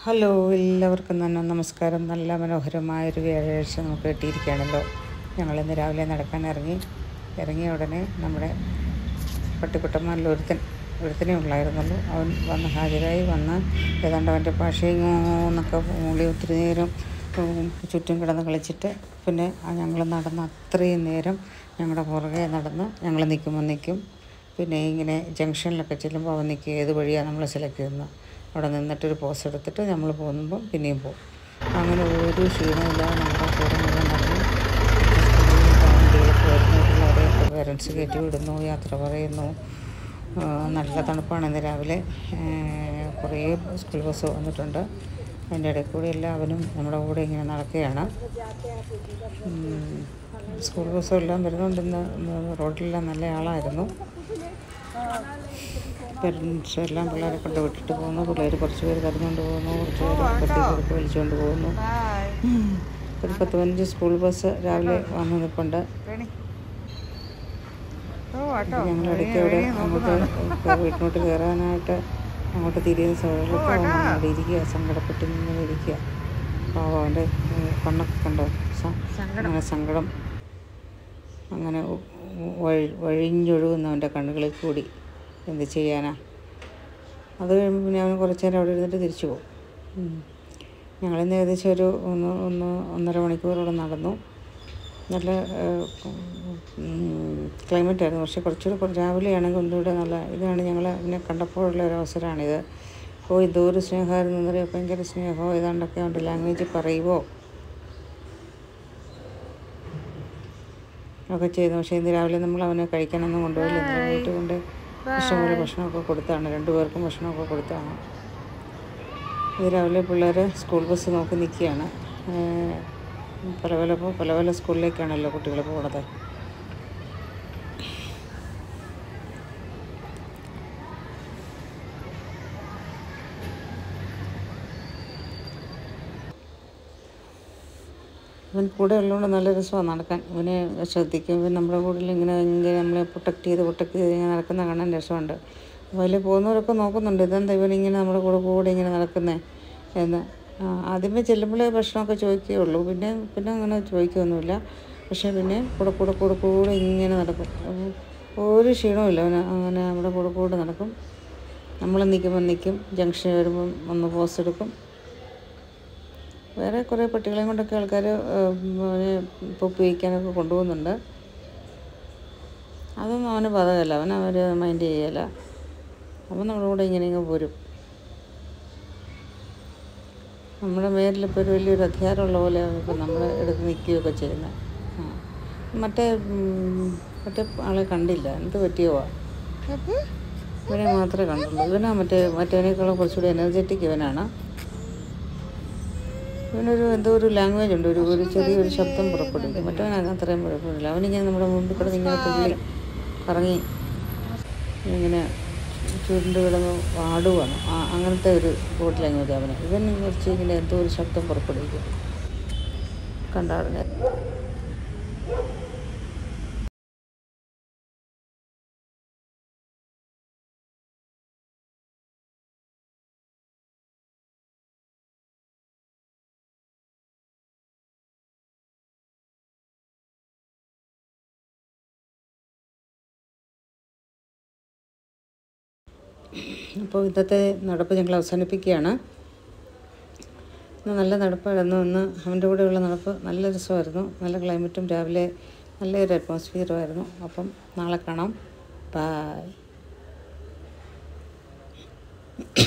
Hello എല്ലാവർക്കും തന്നെ നമസ്കാരം നല്ല മനോഹരമായൊരു വ്യാഴാഴ്ച നമുക്ക് കിട്ടിയിരിക്കുകയാണല്ലോ ഞങ്ങളിന്ന് രാവിലെ നടക്കാൻ ഇറങ്ങി ഇറങ്ങിയ ഉടനെ നമ്മുടെ പട്ടിക്കുട്ടന്മാരിൽ ഒരുത്തൻ ഒരുത്തനേ ഉള്ളായിരുന്നുള്ളൂ അവൻ വന്ന് ഹാജരായി വന്ന് ഏതാണ്ട് അവൻ്റെ ഭാഷയും എന്നൊക്കെ മൂളി ഒത്തിരി നേരം ഉം, ചുറ്റും കിടന്ന് കളിച്ചിട്ട് പിന്നെ ഞങ്ങൾ നടന്ന് അത്രയും നേരം ഞങ്ങളുടെ പുറകെ നടന്ന് ഞങ്ങൾ നിൽക്കുമ്പോൾ നിൽക്കും പിന്നെ ഇങ്ങനെ ജംഗ്ഷനിലൊക്കെ ചെല്ലുമ്പോൾ അവൻ നിൽക്കുക ഏത് വഴിയാണ് നമ്മൾ സെലക്ട് ചെയ്യുന്നത് അവിടെ നിന്നിട്ടൊരു പോസ് എടുത്തിട്ട് നമ്മൾ പോകുമ്പോൾ പിന്നെയും പോകും അങ്ങനെ ഒരു ക്ഷീണമില്ലാതെ നമ്മുടെ കൂടെ മുഴുവൻ നടന്നു വണ്ടിയിലൊക്കെ വരുന്നു പിള്ളേരെയൊക്കെ പേരൻസ് കയറ്റി വിടുന്നു യാത്ര പറയുന്നു ആ, നല്ല തണുപ്പാണ് ഇന്ന് രാവിലെ ഏ, കുറേ സ്കൂൾ ബസ് വന്നിട്ടുണ്ട് അതിൻ്റെ ഇടയിൽ കൂടി എല്ലാവരും നമ്മുടെ കൂടെ ഇങ്ങനെ നടക്കുകയാണ് ഉം, സ്കൂൾ ബസ്സും എല്ലാം വരുന്നുണ്ട് ഇന്ന് ഇന്ന് റോഡിലെല്ലാം നല്ല ആളായിരുന്നു പേരൻസ് എല്ലാം പിള്ളേരെ കൊണ്ട് വിട്ടിട്ട് പോകുന്നു പിള്ളേർ കുറച്ച് പേര് കരഞ്ഞുകൊണ്ട് പോകുന്നു കുറച്ച് പേര് പട്ടികൾക്ക് വലിച്ചുകൊണ്ട് പോകുന്നു ഉം. ഒരു പത്ത് പതിനഞ്ച് സ്കൂൾ ബസ് രാവിലെ വന്ന് നിൽപ്പുണ്ട് ഞങ്ങൾ ഇടയ്ക്ക് അവിടെ അങ്ങോട്ട് വീട്ടിലോട്ട് കയറാനായിട്ട് അങ്ങോട്ട് തിരിയുന്ന സമയത്ത് അവൻ അവിടെ ഇരിക്കുക സങ്കടപ്പെട്ട് ഇങ്ങനെ ഇരിക്കുക പാവം അവൻ്റെ ഏഹ്, കണ്ണൊക്കെ കണ്ടോ സ- അങ്ങനെ സങ്കടം അങ്ങനെ ഉ- ഉ- വഴി വഴിഞ്ഞൊഴുകുന്ന അവൻ്റെ കണ്ണുകളിൽ കൂടി എന്ത് ചെയ്യാനാ അത് കഴിയുമ്പോൾ പിന്നെ അവൻ കുറച്ച് നേരം അവിടെ ഇരുന്നിട്ട് തിരിച്ചു പോകും ഉം. ഞങ്ങളിന്ന് ഏകദേശം ഒരു ഒന്ന് ഒന്ന് ഒന്നര മണിക്കൂറോളം നടന്നു നല്ല ക്ലൈമറ്റ് ആയിരുന്നു പക്ഷേ കുറച്ചുകൂടെ കുറ- രാവിലെയാണെങ്കിൽ ഒന്നുകൂടെ നല്ല ഇതാണ് ഞങ്ങൾ അതിനെ കണ്ടപ്പോഴുള്ള ഒരു അവസരമാണിത് ഓ എന്തോ ഒരു സ്നേഹമായിരുന്നു എന്നറിയാം ഭയങ്കര സ്നേഹമോ ഏതാണ്ടൊക്കെ ഉണ്ട് ലാംഗ്വേജ് പറയുമോ ഒക്കെ ചെയ്തു പക്ഷേ ഇന്ന് രാവിലെ നമ്മൾ അവനെ കഴിക്കാനൊന്നും കൊണ്ടുപോയില്ല ഇന്ന് വീട്ടിൽ കൊണ്ട് ഇഷ്ടംപോലെ ഭക്ഷണമൊക്കെ കൊടുത്താണ് രണ്ടുപേർക്കും ഭക്ഷണമൊക്കെ കൊടുത്താണ് ഇത് രാവിലെ പിള്ളേർ സ്കൂൾ ബസ് നോക്കി നിൽക്കുകയാണ് ഏഹ് പല പല പല പല സ്കൂളിലേക്കാണല്ലോ കുട്ടികൾ പോണത് ഇവൻ കൂടെ ഉള്ളതുകൊണ്ട് നല്ല രസമാണ് നടക്കാൻ ഇവനെ ശ്രദ്ധിക്കും ഇവൻ നമ്മുടെ കൂടെ ഇങ്ങനെ ഇങ്ങനെ നമ്മളെ പ്രൊട്ടക്ട് ചെയ്ത് പ്രൊട്ടക്ട് ചെയ്ത് ഇങ്ങനെ നടക്കുന്ന കാണാൻ രസമുണ്ട് അതിൽ പോകുന്നവരൊക്കെ നോക്കുന്നുണ്ട് ഇതെന്താ ഇവനിങ്ങനെ നമ്മുടെ കൂടെ കൂടെ ഇങ്ങനെ നടക്കുന്നേ എന്ന് ആ, ആദ്യമേ ചെല്ലുമ്പോഴേ ഭക്ഷണമൊക്കെ ചോദിക്കുകയുള്ളൂ പിന്നെ പിന്നെ അങ്ങനെ ചോദിക്കുകയൊന്നുമില്ല പക്ഷേ പിന്നെ കൂടെ കൂടെ കൂടെ കൂടെ ഇങ്ങനെ നടക്കും ഉം, ഒരു ക്ഷീണവുമില്ല അവന് അങ്ങനെ നമ്മുടെ കൂടെ കൂടെ നടക്കും നമ്മൾ നിൽക്കുമ്പോൾ നിൽക്കും ജംഗ്ഷനിൽ വരുമ്പം ഒന്ന് പോസ് എടുക്കും വേറെ കുറേ പട്ടികളെയും കൊണ്ടൊക്കെ ആൾക്കാർ അവനെ പൊപ്പ് വയ്ക്കാനൊക്കെ കൊണ്ടുപോകുന്നുണ്ട് അതൊന്നും അവന് ബാധകമല്ല അവൻ അവർ മൈൻഡ് ചെയ്യല അവൻ നമ്മുടെ കൂടെ ഇങ്ങനെ ഇങ്ങ് പോരും നമ്മുടെ മേലിലിപ്പോൾ ഒരു വലിയൊരു അധികാരമുള്ള പോലെ ഇപ്പം നമ്മൾ എടുത്ത് നിൽക്കുകയൊക്കെ ചെയ്യുന്നത് ആ മറ്റേ ഉം, മറ്റേ ആളെ കണ്ടില്ല എന്ത് പറ്റിയോ ഇവനെ മാത്രമേ കണ്ടുള്ളൂ ഇവനാ മറ്റേ മറ്റേനേക്കാളും കുറച്ചുകൂടി എനർജറ്റിക് ഇവനാണ് ഇവനൊരു എന്തോ ഒരു ലാംഗ്വേജ് ഉണ്ട് ഒരു ഒരു ചെറിയൊരു ശബ്ദം പുറപ്പെടുവിക്കും മറ്റവൻ അത്രയും പുറപ്പെടില്ല അവനിങ്ങനെ നമ്മുടെ മുമ്പിൽ കിടന്ന് ഇങ്ങനെ തുള്ളി കറങ്ങി ഇങ്ങനെ ചുരുണ്ട് കിടന്ന് വാടുവാണ് ആ അങ്ങനത്തെ ഒരു ബോട്ട് ലാംഗ്വേജ് അവന് ഇവൻ കുറച്ച് ഇങ്ങനെ എന്തോ ഒരു ശബ്ദം പുറപ്പെടുവിക്കും കണ്ടാറിന് അപ്പോൾ ഇന്നത്തെ നടപ്പ് ഞങ്ങൾ അവസാനിപ്പിക്കുകയാണ് ഇന്ന് നല്ല നടപ്പായിരുന്നു ഇന്ന് അവൻ്റെ കൂടെയുള്ള നടപ്പ് നല്ല രസമായിരുന്നു നല്ല ക്ലൈമറ്റും രാവിലെ നല്ലൊരു അറ്റ്മോസ്ഫിയറും ആയിരുന്നു അപ്പം നാളെ കാണാം ബായ്